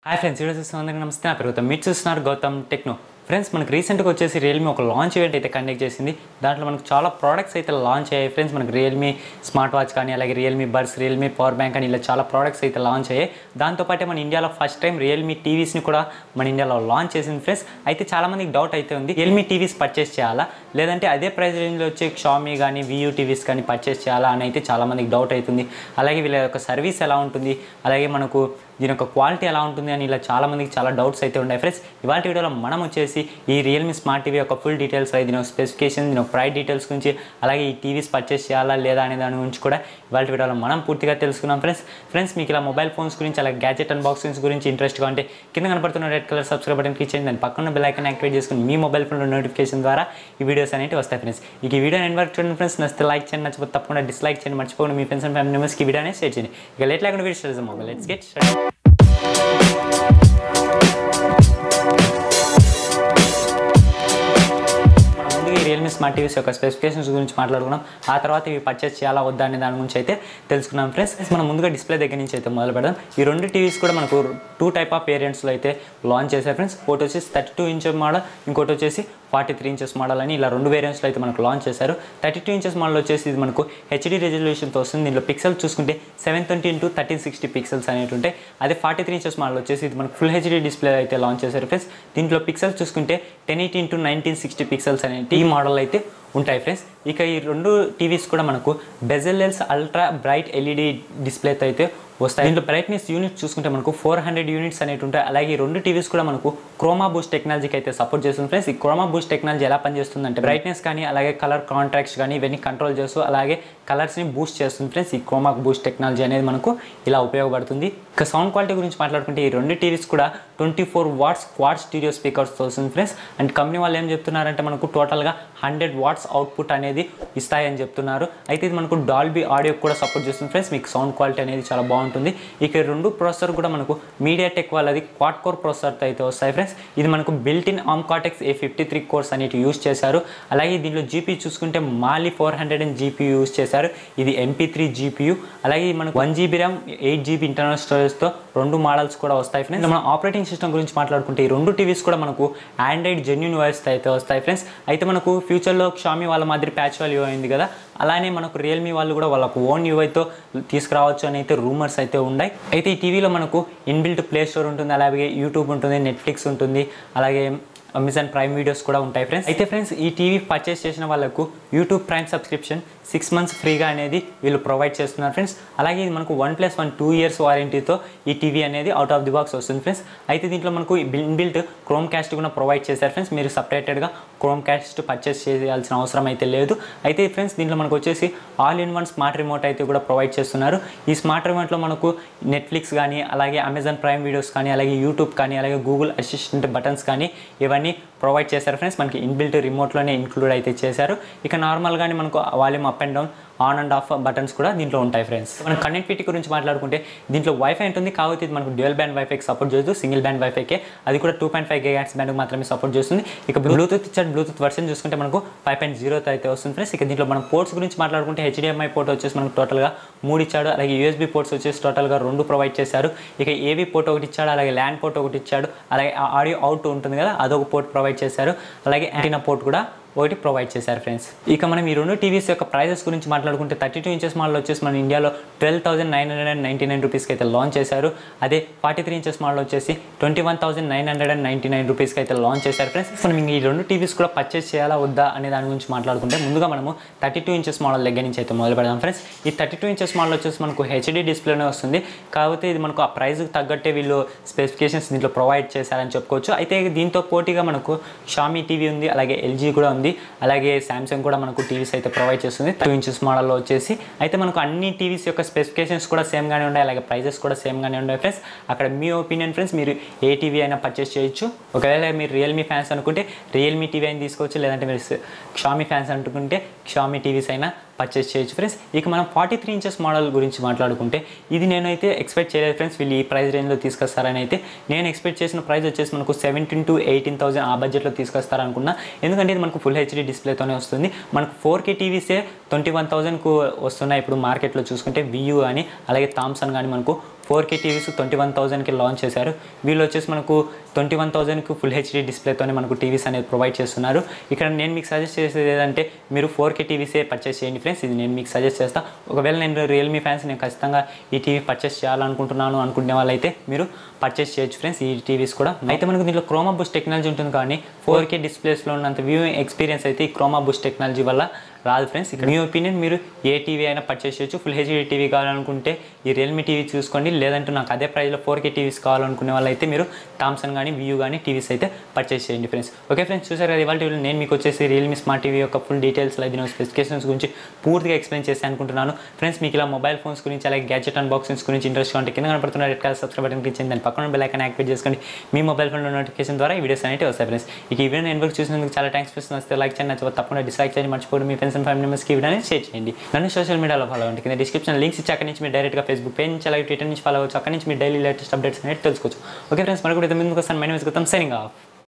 hi friends ఈరోజు చూస్తున్న అందరికీ నమస్తే నా పేరు గౌతమ్ మీరు చూస్తున్నారు గౌతమ్ టెక్నో ఫ్రెండ్స్ మనకు రీసెంట్గా వచ్చేసి రియల్మీ ఒక లాంచ్ ఈవెంట్ అయితే కండక్ట్ చేసింది దాంట్లో మనకు చాలా ప్రోడక్ట్స్ అయితే లాంచ్ అయ్యాయి ఫ్రెండ్స్ మనకు రియల్మీ స్మార్ట్ వాచ్ కానీ అలాగే Realme birds Realme power bank అని ఇలా చాలా ప్రోడక్ట్స్ అయితే లాంచ్ అయ్యాయి దాంతోపాటే మన ఇండియాలో ఫస్ట్ టైం రియల్మీ టీవీస్ని కూడా మన ఇండియాలో లాంచ్ చేసింది ఫ్రెండ్స్ అయితే చాలామందికి డౌట్ అయితే ఉంది రియల్మీ టీవీస్ పర్చేస్ చేయాలా లేదంటే అదే ప్రైస్ రేంజ్లో వచ్చే షామీ కానీ వియూ టీవీస్ కానీ పర్చేస్ చేయాలా అని అయితే చాలామందికి డౌట్ అవుతుంది అలాగే వీళ్ళ యొక్క సర్వీస్ ఎలా ఉంటుంది అలాగే మనకు దీని యొక్క క్వాలిటీ ఎలా ఉంటుంది అని ఇలా చాలా మందికి చాలా డౌట్స్ అయితే ఉన్నాయి ఫ్రెండ్స్ ఇవాళ వీడియోలో మనం వచ్చేసి ఈ రియల్మీ స్మార్ట్ టీవీ యొక్క ఫుల్ డీటెయిల్స్ అలాగే దీని స్పెసిఫికేషన్ దీని ప్రైస్ డీటెయిల్స్ గురించి అలాగే ఈ టీవీస్ పర్చేస్ చేయాలా లేదా అనే దాని గురించి కూడా ఇవాళ వీడియోలో మనం పూర్తిగా తెలుసుకున్నాం ఫ్రెండ్స్ ఫ్రెండ్స్ మీకు ఇలా మొబైల్ ఫోన్స్ గురించి అలాగే గ్యాజెట్ అన్బాక్సింగ్స్ గురించి ఇంట్రెస్ట్గా ఉంటే కింద కనపడుతున్న red colour subscribe button click చేయండి దాని పక్కన బెల్ ఐకాన్ యాక్టివేట్ చేసుకుని మీ మొబైల్ ఫోన్లో నోటిఫికేషన్ ద్వారా ఈ వీడియోస్ అనేవి వస్తాయి ఫ్రెండ్స్ ఇక ఈ వీడియో ఎండ్ వరకు చూడండి ఫ్రెండ్స్ నచ్చితే లైక్ చేయండి నచ్చకపోతే తప్పకుండా డిస్లైక్ చేయండి మర్చిపోకుండా మీ ఫ్రెండ్స్ అండ్ ఫ్యామిలీ మెంబర్స్కి ఈ వీడియో అనేది షేర్ చేయండి ఇక లేట్ లేకుండా వీడియో చేద్దాం మొబైల్ లెట్స్ గెట్ స్టార్ట్ మనం ముందుగా ఈ రియల్మీ స్మార్ట్ టీవీస్ యొక్క స్పెసిఫికేషన్స్ గురించి మాట్లాడుకున్నాం ఆ తర్వాత ఇవి పర్చేస్ చేయాలా వద్దా అనే దాని గురించి అయితే తెలుసుకున్నాం ఫ్రెండ్స్ మనం ముందుగా డిస్ప్లే దగ్గర నుంచి అయితే మొదలు పెడదాం ఈ రెండు టీవీస్ కూడా మనకు టూ టైప్ ఆఫ్ వేరియంట్స్లో అయితే లాంచ్ చేశారు ఫ్రెండ్స్ ఒకటి వచ్చేసి థర్టీ టూ ఇంచ్ మోడల్ ఇంకోటి వచ్చేసి ఫార్టీ త్రీ ఇంచెస్ మోడల్ అని ఇలా రెండు వేరియంట్స్లో అయితే మనకు లాంచ్ చేశారు థర్టీ టూ ఇంచెస్ మోడల్ వచ్చేసి ఇది మనకు హెచ్డీ రెజల్యూషన్తో వస్తుంది దీనిలో పిక్సెల్ చూసుకుంటే seven twenty into thirteen sixty pixels అనేవి ఉంటాయి అదే ఫార్టీ త్రీ ఇంచెస్ మోడల్ వచ్చేసి ఇది మనకు ఫుల్ హెచ్డీ డిస్ప్లే అయితే లాంచ్ చేశారు ఫ్రెండ్స్ దీంట్లో పిక్సెల్స్ చూసుకుంటే ten eighty into nineteen sixty pixels అనేవి ఈ మోడల్ అయితే ఉంటాయి ఫ్రెండ్స్ ఇక ఈ రెండు టీవీస్ కూడా మనకు బెజెల్లెల్స్ అల్ట్రా బ్రైట్ ఎల్ఈడి డిస్ప్లేతో అయితే వస్తాయి దీంట్లో బ్రైట్నెస్ యూనిట్స్ చూసుకుంటే మనకు ఫోర్ హండ్రెడ్ యూనిట్స్ అనేవి ఉంటాయి అలాగే ఈ రెండు టీవీస్ కూడా మనకు క్రోమా బూస్ట్ టెక్నాలజీకి అయితే సపోర్ట్ చేస్తుంది ఫ్రెండ్స్ ఈ క్రోమా బూస్ట్ టెక్నాలజీ ఎలా పనిచేస్తుంది అంటే బ్రైట్నెస్ కానీ అలాగే కలర్ కాంట్రాక్ట్స్ కానీ ఇవన్నీ కంట్రోల్ చేస్తూ అలాగే కలర్స్ని బూస్ట్ చేస్తుంది ఫ్రెండ్స్ ఈ క్రోమా బూస్ట్ టెక్నాలజీ అనేది మనకు ఇలా ఉపయోగపడుతుంది ఇక సౌండ్ క్వాలిటీ గురించి మాట్లాడుకుంటే ఈ రెండు టీవీస్ కూడా twenty four watts quad stereo స్పీకర్స్తో వస్తుంది ఫ్రెండ్స్ అండ్ కంపెనీ వాళ్ళు ఏం చెప్తున్నారంటే మనకు టోటల్గా హండ్రెడ్ వాట్స్ అవుట్పుట్ అనేది ఇస్తాయని చెప్తున్నారు అయితే ఇది మనకు డాల్బీ ఆడియో కూడా సపోర్ట్ చేస్తుంది ఫ్రెండ్స్ మీకు సౌండ్ క్వాలిటీ అనేది చాలా బాగుంటుంది ఇక ఈ రెండు ప్రాసెసర్ కూడా మనకు మీడియా టెక్ వాళ్ళది క్వాడ్ కోర్ ప్రాసెసర్తో అయితే వస్తాయి ఫ్రెండ్స్ ఇది మనకు built in arm cortex A fifty three cores అనేవి యూస్ చేశారు అలాగే దీనిలో జీపీ చూసుకుంటే Mali four hundred and GP use చేశారు ఇది ఎంపీ త్రీ జీపీయూ అలాగే మనకు one GB RAM eight GB internal స్టోరేజ్తో రెండు మోడల్స్ కూడా వస్తాయి ఫ్రెండ్స్ మనం ఆపరేటింగ్ సిస్టమ్ గురించి మాట్లాడుకుంటే ఈ రెండు టీవీస్ కూడా మనకు ఆండ్రాయిడ్ జెన్యున్ వాయిస్తో అయితే వస్తాయి ఫ్రెండ్స్ అయితే మనకు ఫ్యూచర్లో షామీ వాళ్ళ మాదిరి ప్యాచ్ వాల్యూ అయింది కదా అలానే మనకు రియల్మీ వాళ్ళు కూడా వాళ్ళకు ఓన్ యూఐతో తీసుకురావచ్చు అని అయితే రూమర్స్ అయితే ఉన్నాయి అయితే ఈ టీవీలో మనకు ఇన్బిల్ట్ ప్లే స్టోర్ ఉంటుంది అలాగే యూట్యూబ్ ఉంటుంది నెట్ఫ్లిక్స్ ఉంటుంది అలాగే అమెజాన్ ప్రైమ్ వీడియోస్ కూడా ఉంటాయి ఫ్రెండ్స్ అయితే ఫ్రెండ్స్ ఈ టీవీ పర్చేస్ చేసిన వాళ్ళకు YouTube prime subscription six months ఫ్రీగా అనేది వీళ్ళు ప్రొవైడ్ చేస్తున్నారు ఫ్రెండ్స్ అలాగే ఇది మనకు one plus one two years వారంటీతో ఈ టీవీ అనేది అవుట్ ఆఫ్ ది బాక్స్ వస్తుంది ఫ్రెండ్స్ అయితే దీంట్లో మనకు ఇన్బిల్ట్ క్రోమ్ క్యాస్ట్ కూడా ప్రొవైడ్ చేశారు ఫ్రెండ్స్ మీరు సపరేటెడ్గా క్రోమ్ క్యాస్ట్ పర్చేస్ చేయాల్సిన అవసరం అయితే లేదు అయితే ఫ్రెండ్స్ దీంట్లో మనకు వచ్చేసి all in one smart remote అయితే కూడా ప్రొవైడ్ చేస్తున్నారు ఈ స్మార్ట్ రిమోట్లో మనకు నెట్ఫ్లిక్స్ కానీ అలాగే అమెజాన్ ప్రైమ్ వీడియోస్ కానీ అలాగే యూట్యూబ్ కానీ అలాగే గూగుల్ అసిస్టెంట్ బటన్స్ కానీ ఇవన్నీ ప్రొవైడ్ చేశారు ఫ్రెండ్స్ మనకి ఇన్బిల్ట్ రిమోట్లోనే ఇంక్లూడ్ అయితే చేశారు ఇక నార్మల్గానే మనకు volume up and down on and off buttons కూడా దీంట్లో ఉంటాయి ఫ్రెండ్స్ మనం కనెక్టివిటీ గురించి మాట్లాడుకుంటే దీంట్లో వైఫై ఉంటుంది కాబట్టి ఇది మనకు డ్యూయల్ బ్యాండ్ వైఫైకి సపోర్ట్ చేస్తూ సింగిల్ బ్యాండ్ వైఫైకే అది కూడా two point five gigahertz band మాత్రమే సపోర్ట్ చేస్తుంది ఇక బ్లూటూత్ ఇచ్చాడు బ్లూటూత్ వర్షన్ చూసుకుంటే మనకు ఫైవ్ పాయింట్ జీరోతో అయితే వస్తుంది ఫ్రెండ్స్ ఇక దీంట్లో మనం పోర్ట్స్ గురించి మాట్లాడుకుంటే హెచ్డిఎంఐ పోర్ట్ వచ్చేసి మనకు టోటల్గా మూడు ఇచ్చాడు అలాగే యూఎస్బీ పోర్ట్స్ వచ్చేసి టోటల్గా రెండు ప్రొవైడ్ చేశారు ఇక ఏవీ పోర్ట్ ఒకటి ఇచ్చాడు అలాగే ల్యాండ్ పోర్ట్ ఒకటి ఇచ్చాడు అలాగే ఆడియో అవుట్ ఉంటుంది కదా అదొక పోర్ట్ ప్రొవైడ్ చేశారు అలాగే యాంటీనా పోర్ట్ కూడా ఒకటి ప్రొవైడ్ చేశారు ఫ్రెండ్స్ ఇక మనం ఈ రెండు టీవీస్ యొక్క ప్రైజెస్ గురించి మాట్లాడుకుంటే థర్టీ టూ ఇంచెస్ మోడల్ వచ్చేసి మన ఇండియాలో twelve thousand nine hundred and ninety nine రూపీస్కి అయితే లాంచ్ చేశారు అదే ఫార్టీ త్రీ ఇంచెస్ మోడల్ వచ్చేసి twenty one thousand nine hundred and ninety nine రూపీస్కి అయితే లాంచ్ చేశారు ఫ్రెండ్స్ మనం ఈ రెండు టీవీస్ కూడా పర్చేస్ చేయాలా వద్దా అనే దాని గురించి మాట్లాడుకుంటే ముందుగా మనము థర్టీ టూ ఇంచెస్ మోడల్ దగ్గర నుంచి అయితే మొదలు పెడదాం ఫ్రెండ్స్ ఈ థర్టీ టూ ఇంచెస్ మోడల్ వచ్చేసి మనకు హెచ్డీ డిస్ప్లేనే వస్తుంది కాకపోతే ఇది మనకు ఆ ప్రైస్కి తగ్గట్టే వీళ్ళు స్పెసిఫికేషన్స్ దీంట్లో ప్రొవైడ్ చేశారని చెప్పుకోవచ్చు అయితే దీంతో పోటీగా మనకు షామీ టీవీ ఉంది అలాగే ఎల్జీ కూడా ఉంది అలాగే శాంసంగ్ కూడా మనకు టీవీస్ అయితే ప్రొవైడ్ చేస్తుంది టూ ఇంచెస్ మోడల్లో వచ్చేసి అయితే మనకు అన్ని టీవీస్ యొక్క స్పెసిఫికేషన్స్ కూడా సేమ్గానే ఉన్నాయి అలాగే ప్రైజెస్ కూడా సేమ్గానే ఉన్నాయి ఫ్రెండ్స్ అక్కడ మీ ఒపీనియన్ ఫ్రెండ్స్ మీరు ఏ టీవీ అయినా పర్చేస్ చేయొచ్చు ఒకవేళ మీరు రియల్మీ ఫ్యాన్స్ అనుకుంటే రియల్మీ టీవీ అయినా తీసుకోవచ్చు లేదంటే మీరు షామీ ఫ్యాన్స్ అనుకుంటే షామీ టీవీస్ అయినా పర్చేస్ చేయొచ్చు ఫ్రెండ్స్ ఇక మనం ఫార్టీ త్రీ ఇంచెస్ మోడల్ గురించి మాట్లాడుకుంటే ఇది నేనైతే ఎక్స్పెక్ట్ చేయలేదు ఫ్రెండ్స్ వీళ్ళు ఈ ప్రైస్ రేంజ్లో తీసుకొస్తారని అయితే నేను ఎక్స్పెక్ట్ చేసిన ప్రైస్ వచ్చేసి మనకు సెవెంటీన్ టు ఎయిటీన్ థౌసండ్ ఆ బడ్జెట్లో తీసుకొస్తారనుకున్నా ఎందుకంటే ఇది మనకు ఫుల్ హెచ్డీ డిస్ప్లేతోనే వస్తుంది మనకు ఫోర్ కే టీవీసే ట్వంటీ వన్ థౌసండ్కు వస్తున్నాయి ఇప్పుడు మార్కెట్లో చూసుకుంటే వియూ కానీ అలాగే థామ్సన్ కానీ మనకు four K TVs twenty one థౌసండ్కి లాంచ్ చేశారు వీళ్ళు వచ్చేసి మనకు ట్వంటీ వన్ థౌసండ్కి ఫుల్ హెచ్డీ డిస్ప్లేతోనే మనకు టీవీస్ అనేది ప్రొవైడ్ చేస్తున్నారు ఇక్కడ నేను మీకు సజెస్ట్ చేసేది ఏదంటే మీరు ఫోర్ కే టీవీసే పర్చేస్ చేయండి ఫ్రెండ్స్ ఇది నేను మీకు సజెస్ట్ చేస్తాను ఒకవేళ నేను రియల్మీ ఫ్యాన్స్ నేను ఖచ్చితంగా ఈ టీవీ పర్చేస్ చేయాలనుకుంటున్నాను అనుకునే వాళ్ళైతే మీరు పర్చేస్ చేయొచ్చు ఫ్రెండ్స్ ఈ టీవీస్ కూడా అయితే మనకు దీంట్లో క్రోమా బుష్ టెక్నాలజీ ఉంటుంది కానీ ఫోర్ కే డిస్ప్లేస్లో ఉన్నంత వ్యూయింగ్ ఎక్స్పీరియన్స్ అయితే ఈ క్రోమా బుష్ టెక్నాలజీ వల్ల రాదు ఫ్రెండ్స్ ఇక్కడ మీ ఒపీనియన్ మీరు ఏ టీవీ అయినా పర్చేస్ చేయొచ్చు ఫుల్ హెచ్డీ టీవీ కావాలనుకుంటే ఈ రియల్మీ టీవీ చూసుకోండి లేదంటే నాకు అదే ప్రైస్లో ఫోర్ కే టీవీస్ కావాలనుకునే వాళ్ళైతే మీరు థామ్సన్ కానీ వ్యూ కానీ టీవీస్ అయితే పర్చేస్ చేయండి ఫ్రెండ్స్ ఓకే ఫ్రెండ్స్ చూసారు కదా ఇవాళ వీడియోలో నేను మీకు వచ్చేసి రియల్మీ స్మార్ట్ టీవీ యొక్క ఫుల్ డీటెయిల్స్ దీని స్పెసిఫికేషన్స్ గురించి పూర్తిగా ఎక్స్ప్లెయిన్ చేసి అనుకుంటున్నాను ఫ్రెండ్స్ మీకు ఇలా మొబైల్ ఫోన్స్ గురించి అలాగే గ్యాజెట్ అన్బాక్సింగ్స్ గురించి ఇంట్రెస్ట్ ఉంటే కింద కనపడుతున్న red colour subscribe button click చేయండి దాని పక్కన బెల్ ఐకాన్ యాక్టివేట్ చేసుకోండి మీ మొబైల్ ఫోన్ నోటిఫికేషన్ ద్వారా ఈ వీడియోస్ అనేవి వస్తాయి ఫ్రెండ్స్ ఇక ఈ వీడియో నేను వరకు చూసినందుకు చాలా థ్యాంక్స్ ఫస్ట్ వస్తే లైక్ చేయండి నచ్చకపోతే తప్పకుండా డిస్లైక్ చేయండి మర్చిపోండి మీ ఫ్రెండ్స్ అండ్ ఫ్యామిలీ మెంబర్స్కి ఈ వీడియో అనేది షేర్ చేయండి నన్ను సోషల్ మీడియాలో ఫాలో అవ్వండి కింద డిస్క్రిప్షన్ లింక్స్ ఇచ్చి అక్కడి నుంచి మీరు డైరెక్ట్గా ఫేస్బుక్ పేజ్ నుంచి అలాగే ట్విట్టర్ నుంచి ఫాలో అవ్వచ్చు అక్కడి నుంచి మీరు డైలీ లేటెస్ట్ అప్డేట్స్ అనేది తెలుసుకోవచ్చు ఓకే ఫ్రెండ్స్ మనకు కూడా ముందుకు వస్తాను మైనస్ సైనింగ్ ఆఫ్